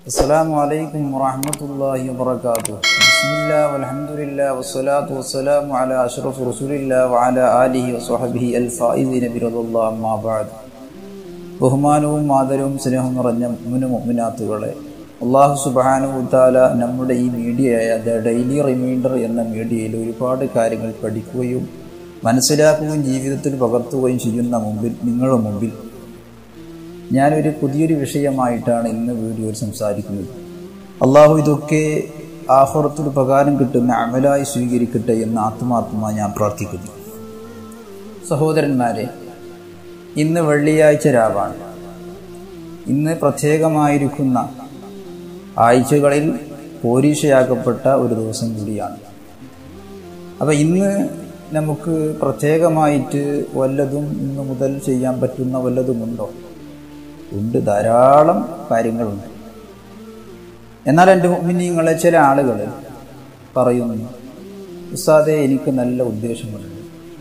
السلام عليكم ورحمة الله وبركاته بسم الله والحمد لله والصلاة والسلام على أشرف رسول الله وعلى آله وصحبه الفائزين برضا الله أما بعد ബഹുമാനവും ആദരവും സ്നേഹവും നിറഞ്ഞ മുന മുമിനാത്തുകളെ അള്ളാഹു സുബാനു താല നമ്മുടെ ഈ മീഡിയയായ ദ ഡെയിലി റിമൈൻഡർ എന്ന മീഡിയയിൽ ഒരുപാട് കാര്യങ്ങൾ പഠിക്കുകയും മനസ്സിലാക്കുകയും ജീവിതത്തിൽ പകർത്തുകയും ചെയ്യുന്ന മുമ്പിൽ നിങ്ങളുടെ മുമ്പിൽ ഞാനൊരു പുതിയൊരു വിഷയമായിട്ടാണ് ഇന്ന് വീഡിയോയിൽ സംസാരിക്കുന്നത് അള്ളാഹു ഇതൊക്കെ ആഹുറത്തിൽ ഉപകാരം കിട്ടുന്ന അമലായി സ്വീകരിക്കട്ടെ എന്ന് ആത്മാത്മമായി ഞാൻ പ്രാർത്ഥിക്കുന്നു സഹോദരന്മാരെ ഇന്ന് വെള്ളിയാഴ്ച രാവാണ് ഇന്ന് പ്രത്യേകമായിരിക്കുന്ന ആഴ്ചകളിൽ പോരീഷയാക്കപ്പെട്ട ഒരു ദിവസം കൂടിയാണ് അപ്പം ഇന്ന് നമുക്ക് പ്രത്യേകമായിട്ട് വല്ലതും ഇന്ന് മുതൽ ചെയ്യാൻ പറ്റുന്ന വല്ലതുമുണ്ടോ ഉണ്ട് ധാരാളം കാര്യങ്ങളുണ്ട് എന്നാൽ എൻ്റെ മുന്നിങ്ങളെ ചില ആളുകൾ പറയുന്നു ഉസ്താദെ എനിക്ക് നല്ല ഉദ്ദേശങ്ങളുണ്ട്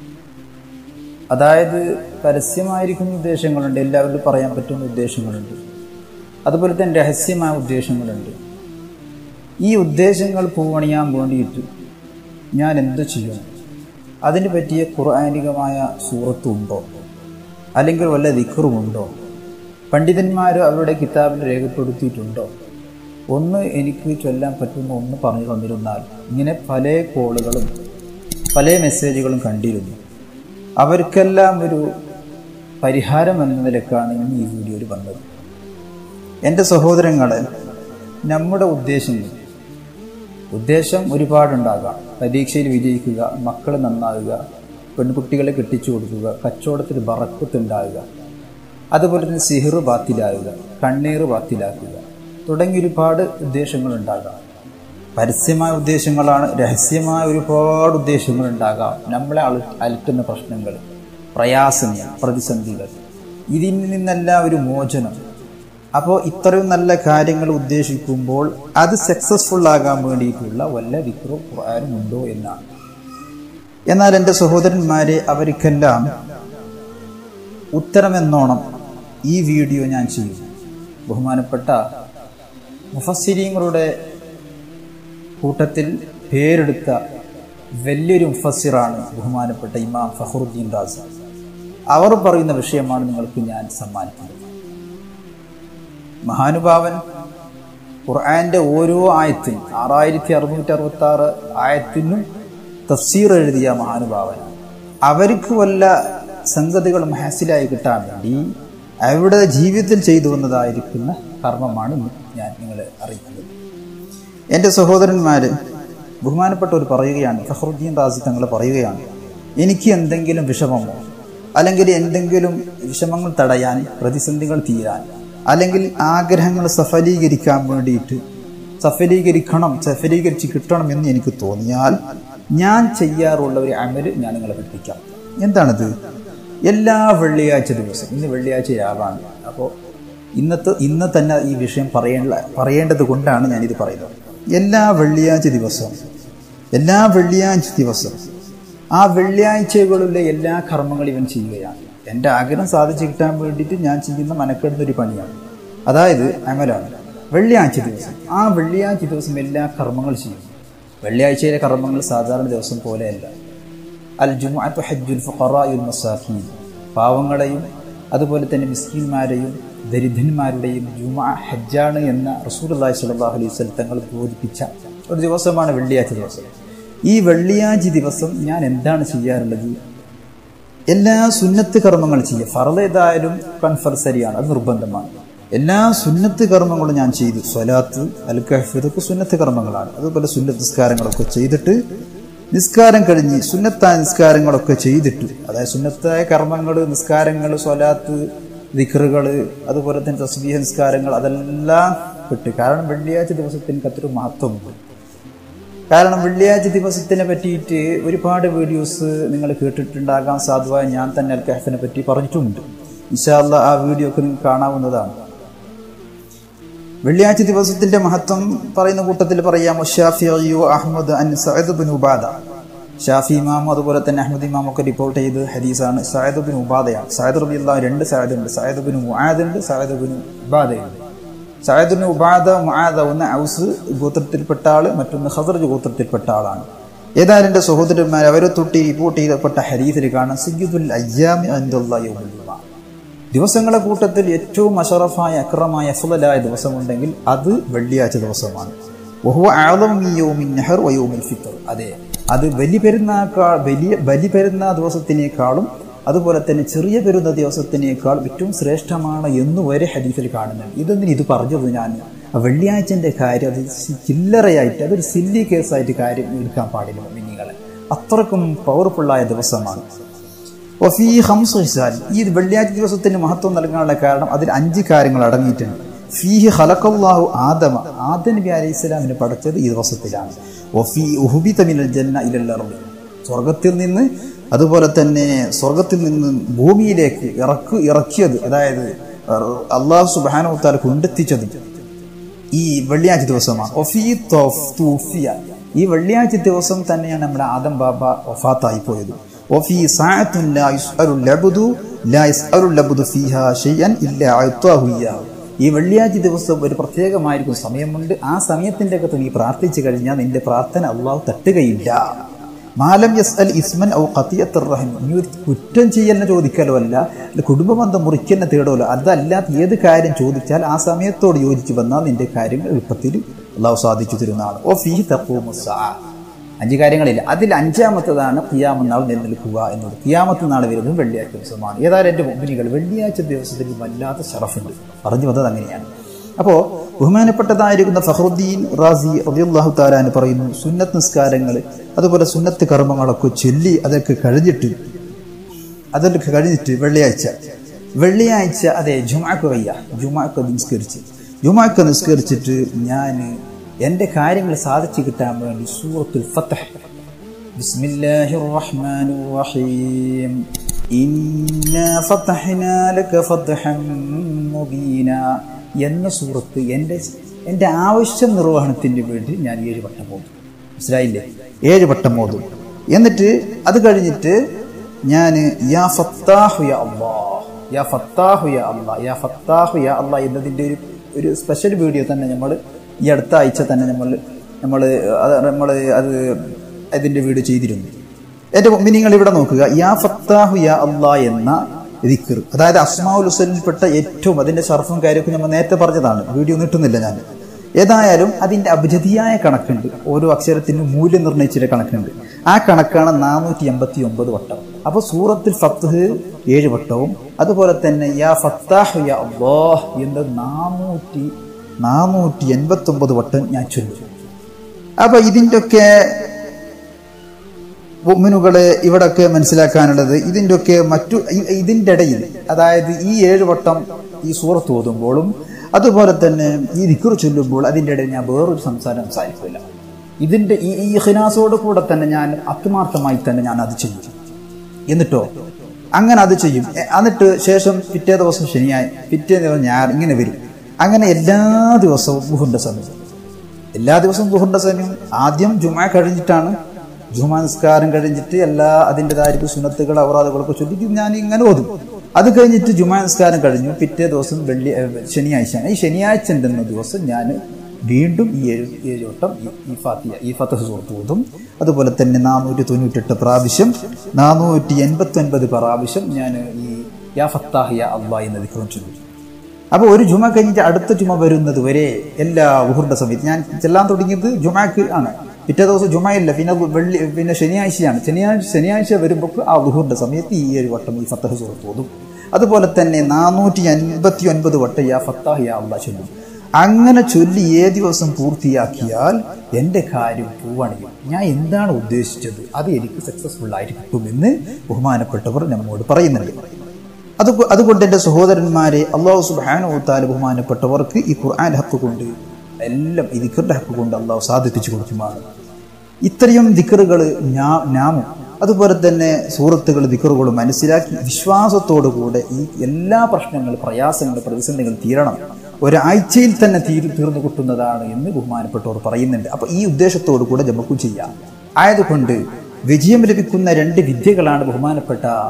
അതായത് പരസ്യമായിരിക്കുന്ന ഉദ്ദേശങ്ങളുണ്ട് എല്ലാവരോടും പറയാൻ പറ്റുന്ന ഉദ്ദേശങ്ങളുണ്ട് അതുപോലെ തന്നെ രഹസ്യമായ ഉദ്ദേശങ്ങളുണ്ട് ഈ ഉദ്ദേശങ്ങൾ പൂവണിയാൻ വേണ്ടിയിട്ട് ഞാൻ എന്തു ചെയ്യണം അതിന് പറ്റിയ ഖുർആാനികമായ സൂറത്തുണ്ടോ അല്ലെങ്കിൽ വല്ല ദിക്കറുമുണ്ടോ പണ്ഡിതന്മാർ അവരുടെ കിതാബിൽ രേഖപ്പെടുത്തിയിട്ടുണ്ടോ ഒന്ന് എനിക്ക് ചൊല്ലാൻ പറ്റുന്ന ഒന്ന് പറഞ്ഞു തന്നിരുന്നാൽ ഇങ്ങനെ പല കോളുകളും പല മെസ്സേജുകളും കണ്ടിരുന്നു അവർക്കെല്ലാം ഒരു പരിഹാരം എന്ന നിലക്കാണ് ഇന്ന് ഈ വീഡിയോയിൽ വന്നത് എൻ്റെ സഹോദരങ്ങളെ നമ്മുടെ ഉദ്ദേശങ്ങൾ ഉദ്ദേശം ഒരുപാടുണ്ടാകാം പരീക്ഷയിൽ വിജയിക്കുക മക്കൾ നന്നാവുക പെൺകുട്ടികളെ കെട്ടിച്ചു കൊടുക്കുക കച്ചവടത്തിൽ ബറക്കത്തുണ്ടാവുക അതുപോലെ തന്നെ സിഹിർ ബാത്തിലാവുക കണ്ണീർ ബാത്തിലാക്കുക തുടങ്ങി ഒരുപാട് ഉദ്ദേശങ്ങളുണ്ടാകാം പരസ്യമായ ഉദ്ദേശങ്ങളാണ് രഹസ്യമായ ഒരുപാട് ഉദ്ദേശങ്ങൾ ഉണ്ടാകാം നമ്മളെ അല അലട്ടുന്ന പ്രശ്നങ്ങൾ പ്രയാസങ്ങൾ പ്രതിസന്ധികൾ ഇതിൽ നിന്നെല്ലാം ഒരു മോചനം അപ്പോൾ ഇത്രയും നല്ല കാര്യങ്ങൾ ഉദ്ദേശിക്കുമ്പോൾ അത് സക്സസ്ഫുൾ ആകാൻ വേണ്ടിയിട്ടുള്ള വല്ല വിക്രോ ഖുർആാനും ഉണ്ടോ എന്നാണ് എന്നാൽ എൻ്റെ സഹോദരന്മാരെ അവർക്കെല്ലാം ഉത്തരമെന്നോണം ഈ വീഡിയോ ഞാൻ ചെയ്യും ബഹുമാനപ്പെട്ട മുഫസ്സിരീങ്ങളുടെ കൂട്ടത്തിൽ പേരെടുത്ത വലിയൊരു മുഫസ്സിറാണ് ബഹുമാനപ്പെട്ട ഇമാം ഫഹറുദ്ദീൻ റാസി അവർ പറയുന്ന വിഷയമാണ് നിങ്ങൾക്ക് ഞാൻ സമ്മാനിക്കുന്നത് മഹാനുഭാവൻ ഖുർആന്റെ ഓരോ ആയത്തിനും ആറായിരത്തി അറുന്നൂറ്റി അറുപത്തി ആറ് ആയത്തിനും തഫ്സീർ എഴുതിയ മഹാനുഭാവൻ അവർക്ക് വല്ല സംഗതികളും ഹാസിലായി കിട്ടാൻ വേണ്ടി അവരുടെ ജീവിതത്തിൽ ചെയ്തു വന്നതായിരിക്കുന്ന കർമ്മമാണ് ഞാൻ നിങ്ങളെ അറിയിക്കുന്നത് എൻ്റെ സഹോദരന്മാർ ബഹുമാനപ്പെട്ടവർ പറയുകയാണ് ഫഹറുദ്ദീൻ റാസി തങ്ങൾ പറയുകയാണ് എനിക്ക് എന്തെങ്കിലും വിഷമമോ അല്ലെങ്കിൽ എന്തെങ്കിലും വിഷമങ്ങൾ തടയാൻ പ്രതിസന്ധികൾ തീരാൻ അല്ലെങ്കിൽ ആഗ്രഹങ്ങൾ സഫലീകരിക്കാൻ വേണ്ടിയിട്ട് സഫലീകരിക്കണം സഫലീകരിച്ച് കിട്ടണം എന്ന് എനിക്ക് തോന്നിയാൽ ഞാൻ ചെയ്യാറുള്ള ഒരു അമല് ഞാൻ നിങ്ങളെ പഠിപ്പിക്കാം എന്താണിത് എല്ലാ വെള്ളിയാഴ്ച ദിവസം ഇന്ന് വെള്ളിയാഴ്ച രാവാണ് അപ്പോൾ ഇന്നത്തെ ഇന്ന് തന്നെ ഈ വിഷയം പറയേണ്ട പറയേണ്ടത് കൊണ്ടാണ് ഞാനിത് പറയുന്നത് എല്ലാ വെള്ളിയാഴ്ച ദിവസവും എല്ലാ വെള്ളിയാഴ്ച ദിവസം ആ വെള്ളിയാഴ്ചകളിലെ എല്ലാ കർമ്മങ്ങളും ഇവൻ ചെയ്യുകയാണ് എൻ്റെ ആഗ്രഹം സാധിച്ചു കിട്ടാൻ വേണ്ടിയിട്ട് ഞാൻ ചെയ്യുന്ന മനക്കെടുന്ന ഒരു പണിയാണ് അതായത് അമലാണ് വെള്ളിയാഴ്ച ദിവസം ആ വെള്ളിയാഴ്ച ദിവസം എല്ലാ കർമ്മങ്ങൾ ചെയ്യും വെള്ളിയാഴ്ചയിലെ കർമ്മങ്ങൾ സാധാരണ ദിവസം പോലെയല്ല അൽ ജുമുഅത്തു ഹജ്ജുൽ ഫഖറായുൽ മസാഖീൻ പാവങ്ങളെയും അതുപോലെ തന്നെ മിസ്കിന്മാരെയും ദരിദ്രന്മാരുടെയും ജുമ ഹജ്ജാണ് എന്ന റസൂലുള്ളാഹി സ്വല്ലല്ലാഹു അലൈഹി വസല്ലം തങ്ങൾ ബോധിപ്പിച്ച ഒരു ദിവസമാണ് വെള്ളിയാഴ്ച ദിവസം ഈ വെള്ളിയാഴ്ച ദിവസം ഞാൻ എന്താണ് ചെയ്യാറുള്ളത് എല്ലാ സുന്നത്ത് കർമ്മങ്ങൾ ചെയ്യുക ഫറദ് ഏതായാലും കൺഫർസറിയാണ് അത് നിർബന്ധമാണ് എല്ലാ സുന്നത്ത് കർമ്മങ്ങളും ഞാൻ ചെയ്തു സ്വലാത്ത് അൽ കഹഫ് ഇതൊക്കെ സുന്നത്ത് കർമ്മങ്ങളാണ് അതുപോലെ സുന്നത്ത് നിസ്കാരങ്ങളൊക്കെ ചെയ്തിട്ട് നിസ്കാരം കഴിഞ്ഞ് സുന്നത്തായ നിസ്കാരങ്ങളൊക്കെ ചെയ്തിട്ട് അതായത് സുന്നത്തായ കർമ്മങ്ങൾ നിസ്കാരങ്ങൾ സ്വലാത്ത് ദിഖറുകൾ അതുപോലെ തന്നെ തസ്ബീഹ നിസ്കാരങ്ങൾ അതെല്ലാം പെട്ട് കാരണം വെള്ളിയാഴ്ച ദിവസത്തിന് അത്ര മഹത്വമുണ്ട് കാരണം വെള്ളിയാഴ്ച ദിവസത്തിനെ പറ്റിയിട്ട് ഒരുപാട് വീഡിയോസ് നിങ്ങൾ കേട്ടിട്ടുണ്ടാകാൻ സാധുവായ ഞാൻ തന്നെ അൽ കഹഫിനെ പറ്റി പറഞ്ഞിട്ടുമുണ്ട് ഇൻഷാല്ല ആ വീഡിയോ ഒക്കെ നിങ്ങൾക്ക് കാണാവുന്നതാണ് വെള്ളിയാഴ്ച ദിവസത്തിന്റെ മഹത്വം പറയുന്ന കൂട്ടത്തിൽ പറയാം ഷാഫിയു അഹമ്മദ് അൻ സഅദ് ബിൻ ഉബാദ ഷാഫി ഇമാമും അതുപോലെ തന്നെ അഹമ്മദ് ഇമാമും ഒക്കെ റിപ്പോർട്ട് ചെയ്ത് ഹദീസാണ് സയദ് ബിൻ ഉബാദയാണ് സയദ് റബി അള്ളാഹ് രണ്ട് സയദ് ഉണ്ട് സയദ് ബിൻ മുആദ് ഉണ്ട് സയദ് ബിൻ ഉബാദയുണ്ട് സയദിന് ഉബാദ മുആദ ഒന്ന് ഔസ് ഗോത്രത്തിൽപ്പെട്ട ആള് മറ്റൊന്ന് ഹസറജ് ഗോത്രത്തിൽപ്പെട്ട ആളാണ് ഏതായാലും എൻ്റെ സഹോദരന്മാർ അവരെ തൊട്ടി റിപ്പോർട്ട് ചെയ്യപ്പെട്ട ഹരീസിൽ കാണാം സയ്യിദുൽ അയ്യാമി അൻദുല്ലാഹി യൗമുൽ ജുമുഅ. ദിവസങ്ങളുടെ കൂട്ടത്തിൽ ഏറ്റവും അഷറഫായ അക്രമായ അഫ്ളലായ ദിവസമുണ്ടെങ്കിൽ അത് വെള്ളിയാഴ്ച ദിവസമാണ് വഹുവ അഅ്ളമു മിൻ യൗമിൻ നഹർ വ യൗമിൽ ഫിത്ർ അതെ അത് വലിയ പെരുന്നാക്കാൾ വലിയ ബലി പെരുന്നാ ദിവസത്തിനേക്കാളും അതുപോലെ തന്നെ ചെറിയ പെരുന്ന ദിവസത്തിനേക്കാൾ ഏറ്റവും ശ്രേഷ്ഠമാണ് എന്ന് വരെ ഹദീസിൽ കാണുന്നുണ്ട് ഇതെന്തിന് ഇത് പറഞ്ഞത് ഞാൻ ആ വെള്ളിയാഴ്ചൻ്റെ കാര്യം അത് ചില്ലറയായിട്ട് അതൊരു സില്ലി കേസായിട്ട് കാര്യം എടുക്കാൻ പാടില്ല മിനിങ്ങളെ അത്രക്കും പവർഫുള്ളായ ദിവസമാണ് വഫീ ഹംസ് ഹിസാൽ ഈ വെള്ളിയാഴ്ച ദിവസത്തിന് മഹത്വം നൽകാനുള്ള കാരണം അതിൽ അഞ്ച് കാര്യങ്ങൾ അടങ്ങിയിട്ടുണ്ട് ഫീഹി ഹലക്കല്ലാഹു ആദമ ആദം നബി അലൈഹി സ്വലാമിനെ പഠിച്ചത് ഈ ദിവസത്തിലാണ് വഫീ ഉഹുബിത മിനൽ ജന്ന ഇലൽ അർളി സ്വർഗത്തിൽ നിന്ന് അതുപോലെ തന്നെ സ്വർഗത്തിൽ നിന്ന് ഭൂമിയിലേക്ക് ഇറക്കു ഇറക്കിയത് അതായത് അള്ളാഹു സുബാനോ താല കൊണ്ടെത്തിച്ചത് ഈ വെള്ളിയാഴ്ച ദിവസമാണ് ഒഫീ തോഫ് തൂഫിയ ഈ വെള്ളിയാഴ്ച ദിവസം തന്നെയാണ് നമ്മുടെ ആദം ബാബ വഫാത്തായി പോയത് ഒഫീ സാഅത്തുൻ ലാ യുസ്അലുൽ ലബ്ദു ലാ യസ്അലുൽ ലബ്ദു ഫീഹാ ഷൈഅൻ ഇല്ലാ അഅതാഹു ഇയ്യാഹു ഈ വെള്ളിയാഴ്ച ദിവസം ഒരു പ്രത്യേകമായിരിക്കും സമയമുണ്ട് ആ സമയത്തിന്റെ അകത്ത് നീ പ്രാർത്ഥിച്ചു കഴിഞ്ഞാൽ നിന്റെ പ്രാർത്ഥന അള്ളാഹു തട്ടുകയില്ല മാലം യസ് അൽ ഇസ്മൻ ഔ ഖത്തിയത്തുർ റഹിം നീ ഒരു കുറ്റം ചെയ്യലിനെ ചോദിക്കലോ അല്ല അല്ല കുടുംബബന്ധം മുറിക്കലിനെ തേടലോ അതല്ലാത്ത ഏത് കാര്യം ചോദിച്ചാൽ ആ സമയത്തോട് യോജിച്ച് വന്നാൽ നിന്റെ കാര്യങ്ങൾ എളുപ്പത്തിൽ അള്ളാഹു സാധിച്ചു തരുന്നതാണ് ഓ ഫീ തപ്പൂമുസാ അഞ്ച് കാര്യങ്ങളില്ല അതിൽ അഞ്ചാമത്തതാണ് കിയാമനാൾ നിലനിൽക്കുക എന്നത് കിയാമത്ത് നാൾ വരുന്നത് വെള്ളിയാഴ്ച ദിവസമാണ് ഏതായാലും എൻ്റെ മുമ്പിനികൾ വെള്ളിയാഴ്ച ദിവസത്തിൽ വല്ലാത്ത ഷറഫുണ്ട് പറഞ്ഞു വന്നത് അങ്ങനെയാണ് അപ്പോൾ ബഹുമാനപ്പെട്ടതായിരിക്കുന്ന ഫഹറുദ്ദീൻ റാസി റബിയുല്ലാഹു താലാന് പറയുന്നു സുന്നത്ത് നിസ്കാരങ്ങൾ അതുപോലെ സുന്നത്ത് കർമ്മങ്ങളൊക്കെ ചൊല്ലി അതൊക്കെ കഴിഞ്ഞിട്ട് അതൊക്കെ കഴിഞ്ഞിട്ട് വെള്ളിയാഴ്ച വെള്ളിയാഴ്ച അതെ ജുമാക്ക് വയ്യ ജുമാക്ക് നിസ്കരിച്ച് ജുമാക്ക് നിസ്കരിച്ചിട്ട് ഞാൻ എൻ്റെ കാര്യങ്ങൾ സാധിച്ചു കിട്ടാൻ വേണ്ടി സൂറത്തുൽ ഫത്തഹ് ബിസ്മില്ലാഹിർ റഹ്മാനിർ റഹീം ഇന്നാ ഫതഹ്നാ ലക ഫത്ഹൻ മുബീന എന്ന സൂറത്ത് എൻ്റെ എൻ്റെ ആവശ്യം നിർവഹണത്തിന് വേണ്ടി ഞാൻ ഏഴ് വട്ടം ഓതും മനസ്സിലായില്ലേ ഏഴ് വട്ടം ഓതും എന്നിട്ട് അത് കഴിഞ്ഞിട്ട് ഞാൻ യാ ഫത്താഹു യാ അള്ളാഹ് യാ ഫത്താഹു യാ അള്ളാഹ് യാ ഫത്താഹു യാ അള്ളാഹ് എന്നതിൻ്റെ ഒരു ഒരു സ്പെഷ്യൽ വീഡിയോ തന്നെ നമ്മൾ ഈ അടുത്ത ആഴ്ച തന്നെ നമ്മൾ നമ്മൾ അത് നമ്മൾ അത് അതിൻ്റെ വീഡിയോ ചെയ്തിരുന്നു എൻ്റെ നിങ്ങൾ ഇവിടെ നോക്കുക യാ ഫത്താഹു യാ അള്ളാ എന്ന ദിക്കർ അതായത് അസ്മാഉൽ ഹുസനിൽപ്പെട്ട ഏറ്റവും അതിൻ്റെ ഷർഫും കാര്യമൊക്കെ നമ്മൾ നേരത്തെ പറഞ്ഞതാണ് വീഡിയോ നീട്ടുന്നില്ല ഞാൻ ഏതായാലും അതിൻ്റെ അഭിജതിയായ കണക്കുണ്ട് ഓരോ അക്ഷരത്തിനും മൂല്യം നിർണ്ണയിച്ചിട്ട് കണക്കുണ്ട് ആ കണക്കാണ് നാനൂറ്റി എൺപത്തി ഒമ്പത് വട്ടം അപ്പോൾ സൂറത്തിൽ ഫത്ത് ഏഴ് വട്ടവും അതുപോലെ തന്നെ യാ ഫത്താഹു യാ അള്ളാഹ് എന്ന നാനൂറ്റി നാനൂറ്റി എൺപത്തി ഒമ്പത് വട്ടം ഞാൻ ചൊല്ലും അപ്പൊ ഇതിൻ്റെയൊക്കെ മുമ്മിനുകളെ ഇവിടൊക്കെ മനസ്സിലാക്കാനുള്ളത് ഇതിൻ്റെയൊക്കെ മറ്റു ഇതിൻ്റെ ഇടയിൽ അതായത് ഈ ഏഴ് വട്ടം ഈ സൂറത്ത് ഓതുമ്പോഴും അതുപോലെ തന്നെ ഈ ദിക്കുർ ചൊല്ലുമ്പോൾ അതിൻ്റെ ഇടയിൽ ഞാൻ വേറൊരു സംസാരം സംസാരിക്കില്ല ഇതിൻ്റെ ഈ ഈ ഹിനാസോട് കൂടെ തന്നെ ഞാൻ ആത്മാർത്ഥമായി തന്നെ ഞാൻ അത് ചെയ്യും എന്നിട്ടോ അങ്ങനെ അത് ചെയ്യും എന്നിട്ട് ശേഷം പിറ്റേ ദിവസം ശനിയായി പിറ്റേ ദിവസം ഞാൻ ഇങ്ങനെ വരും അങ്ങനെ എല്ലാ ദിവസവും ദുഹുന്റെ സമയം എല്ലാ ദിവസവും ദുഹുന്റെ സമയം ആദ്യം ജുമാ കഴിഞ്ഞിട്ടാണ് ജുമാ നിസ്കാരം കഴിഞ്ഞിട്ട് എല്ലാ അതിൻ്റെതായിരിക്കും സുന്നത്തുകൾ അവറാദുകളൊക്കെ ചൊല്ലി ഞാൻ ഇങ്ങനെ ഓതും അത് കഴിഞ്ഞിട്ട് ജുമാ നിസ്കാരം കഴിഞ്ഞു പിറ്റേ ദിവസം വെള്ളി ശനിയാഴ്ചയാണ് ഈ ശനിയാഴ്ച ഉണ്ടെന്ന ദിവസം ഞാൻ വീണ്ടും ഈ ഏഴ് ഏഴ് വട്ടം ഈ ഫാത്തിയ ഈ ഫത്തഹ് സുഹൃത്ത് ഓതും അതുപോലെ തന്നെ നാനൂറ്റി തൊണ്ണൂറ്റെട്ട് പ്രാവശ്യം നാനൂറ്റി എൺപത്തി ഒൻപത് പ്രാവശ്യം ഞാൻ ഈ യാ ഫത്താഹ് യാ അള്ളാഹ് എന്ന ദിക്രം ചൊല്ലും അപ്പോൾ ഒരു ജുമ കഴിഞ്ഞിട്ട് അടുത്ത ജുമ വരുന്നത് വരെ എല്ലാ ഉഹുറിന്റെ സമയത്ത് ഞാൻ ചെല്ലാൻ തുടങ്ങിയത് ജുമാക്ക് ആണ് പിറ്റേ ദിവസം ജുമയില്ല പിന്നെ വെള്ളി പിന്നെ ശനിയാഴ്ചയാണ് ശനിയാഴ്ച ശനിയാഴ്ച വരുമ്പോൾ ആ ഉഹുറിന്റെ സമയത്ത് ഈ ഏഴ് വട്ടം ഈ ഫത്തഹ് സുഹൃത്ത് ഓതും അതുപോലെ തന്നെ നാനൂറ്റി അൻപത്തി ഒൻപത് വട്ടം യാ ഫത്താഹ് യാ അള്ളാഹ് ചൊല്ലും അങ്ങനെ ചൊല്ലി ഏ ദിവസം പൂർത്തിയാക്കിയാൽ എൻ്റെ കാര്യം പൂവണിയും ഞാൻ എന്താണ് ഉദ്ദേശിച്ചത് അത് എനിക്ക് സക്സസ്ഫുൾ ആയിട്ട് കിട്ടുമെന്ന് ബഹുമാനപ്പെട്ടവർ നമ്മോട് പറയുന്നുണ്ട് അത് അതുകൊണ്ട് എൻ്റെ സഹോദരന്മാരെ അള്ളാഹു സുബാനോത്താൽ ബഹുമാനപ്പെട്ടവർക്ക് ഈ ഖുർആൻ ഹക്ക് കൊണ്ട് എല്ലാം ഈ ദിക്കറിൻ്റെ ഹക്ക് കൊണ്ട് അള്ളാഹു സാധിപ്പിച്ചു കൊടുക്കുമാണ് ഇത്രയും ദിക്കറുകൾ നാമും അതുപോലെ തന്നെ സൂറത്തുകൾ ദിക്കറുകളും മനസ്സിലാക്കി വിശ്വാസത്തോടു കൂടെ ഈ എല്ലാ പ്രശ്നങ്ങൾ പ്രയാസങ്ങൾ പ്രതിസന്ധികൾ തീരണം ഒരാഴ്ചയിൽ തന്നെ തീരു തീർന്നു കിട്ടുന്നതാണ് എന്ന് ബഹുമാനപ്പെട്ടവർ പറയുന്നുണ്ട് അപ്പൊ ഈ ഉദ്ദേശത്തോടു കൂടെ നമുക്കും ചെയ്യാം ആയതുകൊണ്ട് വിജയം ലഭിക്കുന്ന രണ്ട് വിദ്യകളാണ് ബഹുമാനപ്പെട്ട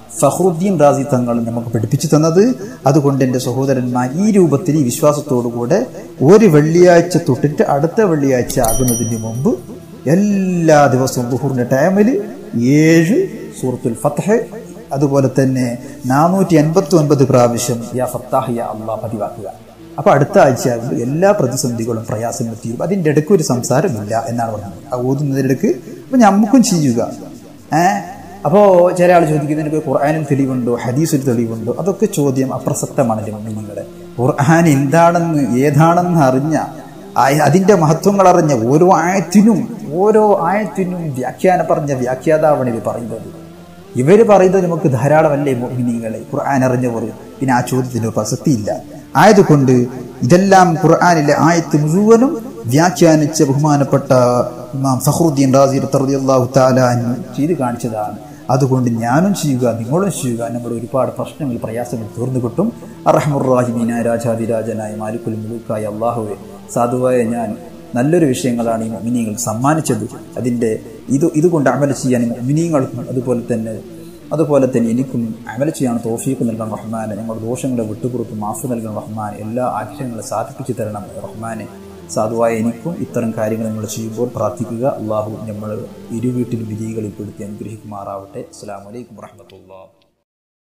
ഫഹ്റുദ്ദീൻ റാസി തങ്ങൾ നമുക്ക് പഠിപ്പിച്ചു തന്നത് അതുകൊണ്ട് എൻ്റെ സഹോദരന്മാർ ഈ രൂപത്തിൽ ഈ വിശ്വാസത്തോടുകൂടെ ഒരു വെള്ളിയാഴ്ച തൊട്ടിട്ട് അടുത്ത വെള്ളിയാഴ്ച ആകുന്നതിന് മുമ്പ് എല്ലാ ദിവസവും ദുഹൂറിൻ്റെ ടൈമിൽ ഏഴ് സൂറത്തുൽ ഫത്തഹ് അതുപോലെ തന്നെ നാനൂറ്റി എൺപത്തി ഒൻപത് പ്രാവശ്യം യാ ഫത്താഹ് യാ അള്ളാ പതിവാക്കുക അപ്പൊ അടുത്ത ആഴ്ച ആകുമ്പോൾ എല്ലാ പ്രതിസന്ധികളും പ്രയാസങ്ങളും തീരും അതിൻ്റെ ഇടയ്ക്ക് ഒരു സംസാരമില്ല എന്നാണ് പറഞ്ഞത് ആ ഓതുന്നതിനിടയ്ക്ക് അപ്പൊ നമുക്കും ചെയ്യുക ഏഹ് അപ്പോൾ ചില ആൾ ചോദിക്കുന്നത് എനിക്ക് ഖുർആാനിൽ തെളിവുണ്ടോ ഹദീസിൽ തെളിവുണ്ടോ അതൊക്കെ ചോദ്യം അപ്രസക്തമാണ് നിങ്ങളെ ഖുർആൻ എന്താണെന്ന് ഏതാണെന്ന് അറിഞ്ഞ ആ- അതിന്റെ മഹത്വങ്ങൾ അറിഞ്ഞ ഓരോ ആയത്തിനും ഓരോ ആയത്തിനും വ്യാഖ്യാനം പറഞ്ഞ വ്യാഖ്യാതാവാണ് ഇത് പറയുന്നത് ഇവര് പറയുന്നത് നമുക്ക് ധാരാളമല്ലേ മോഹിനികളെ ഖുർആൻ അറിഞ്ഞവർ പിന്നെ ആ ചോദ്യത്തിന് പ്രസക്തിയില്ല ആയതുകൊണ്ട് ഇതെല്ലാം ഖുർആനിലെ ആയത്ത് മുഴുവനും വ്യാഖ്യാനിച്ച ബഹുമാനപ്പെട്ട ഇമാം ഫഖറുദ്ദീൻ റാസി റളിയല്ലാഹു തആല അൻഹു ചെയ്ത് കാണിച്ചതാണ് അതുകൊണ്ട് ഞാനും ചെയ്യുക നിങ്ങളും ചെയ്യുക നമ്മുടെ ഒരുപാട് പ്രശ്നങ്ങൾ പ്രയാസങ്ങൾ തീർന്നു കിട്ടും അറഹമുറാഹിമീനായ രാജാതിരാജനായ മാലിക്കുൽ മുലൂക്കായ അള്ളാഹുവെ സാധുവായ ഞാൻ നല്ലൊരു വിഷയങ്ങളാണ് ഈ മിനിങ്ങൾക്ക് സമ്മാനിച്ചത് അതിൻ്റെ ഇത് ഇതുകൊണ്ട് അമല ചെയ്യാൻ മിനിങ്ങൾക്കും അതുപോലെ തന്നെ അതുപോലെ തന്നെ എനിക്കും അമല ചെയ്യാൻ തോഫീക്ക് നൽകാൻ റഹ്മാനെ ഞങ്ങളുടെ ദോഷങ്ങളെ വിട്ടുപുറത്ത് മാഫ് നൽകാൻ റഹ്മാൻ എല്ലാ ആഗ്രഹങ്ങളും സാധിപ്പിച്ചു തരണം റഹ്മാനെ സാധുവായ എനിക്കും ഇത്തരം കാര്യങ്ങൾ നമ്മൾ ചെയ്യുമ്പോൾ പ്രാർത്ഥിക്കുക അള്ളാഹു നമ്മൾ ഇരു വീട്ടിൽ വിജയികളിൽ പെടുത്തി അനുഗ്രഹിക്കുമാറാവട്ടെ അസ്സാം വലൈക്കും വാഹമത്തുള്ള